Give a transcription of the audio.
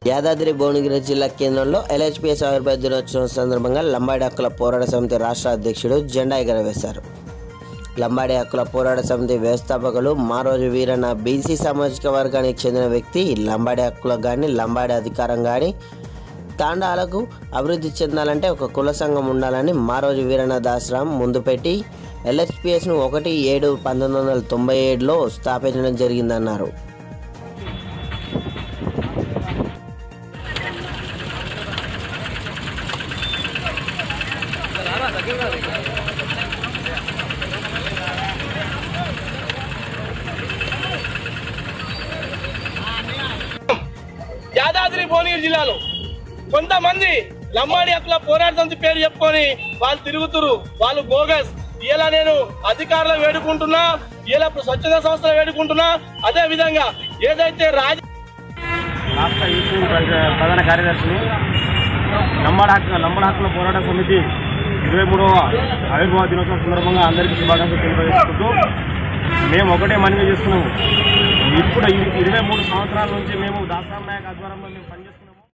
యాదాద్రి భువనగిరి జిల్లా కేంద్రంలో ఎల్హెచ్పిఎస్ ఆవిర్భావ దినోత్సవం సందర్భంగా లంబాడి హక్కుల పోరాట సమితి రాష్ట్ర అధ్యక్షుడు జెండా ఎగరవేశారు లంబాడి హక్కుల పోరాట సమితి వ్యవస్థాపకులు మారోజు వీరన్న బీసీ సామాజిక వర్గానికి చెందిన వ్యక్తి లంబాడి హక్కులకు కానీ లంబాడి అధికారం కానీ తాండాలకు అభివృద్ధి చెందాలంటే ఒక కుల సంఘం ఉండాలని మారోజు వీరన్న దాసరాం ముందు పెట్టి ఎల్హెచ్పిఎస్ను ఒకటి ఏడు పంతొమ్మిది వందల తొంభై ఏడులో స్థాపించడం జరిగిందన్నారు యాదాద్రి భువనగిరి జిల్లాలో కొంతమంది లంబాడి హక్కుల పోరాట సమితి పేరు చెప్పుకొని వాళ్ళు తిరుగుతురు వాళ్ళు బోగస్ ఇలా నేను అధికారులు వేడుకుంటున్నా ఇలా స్వచ్ఛంద సంస్థలు వేడుకుంటున్నా అదే విధంగా ఏదైతే రాజ రాష్ట్ర యూత్ ప్ర- ప్రధాన కార్యదర్శిని లంబాడ హక్కు లంబాడ హక్కుల పోరాట సమితి ఇరవై మూడవ ఆవిర్భావ దినోత్సవం సందర్భంగా అందరికీ శుభాకాంక్షలు తెలియజేసుకుంటూ మేము ఒకటే మనవి చేస్తున్నాము ఇప్పుడు ఈ ఇరవై మూడు సంవత్సరాల నుంచి మేము దాసరాం నాయక్ ఆధ్వర్యంలో మేము పనిచేస్తున్నాం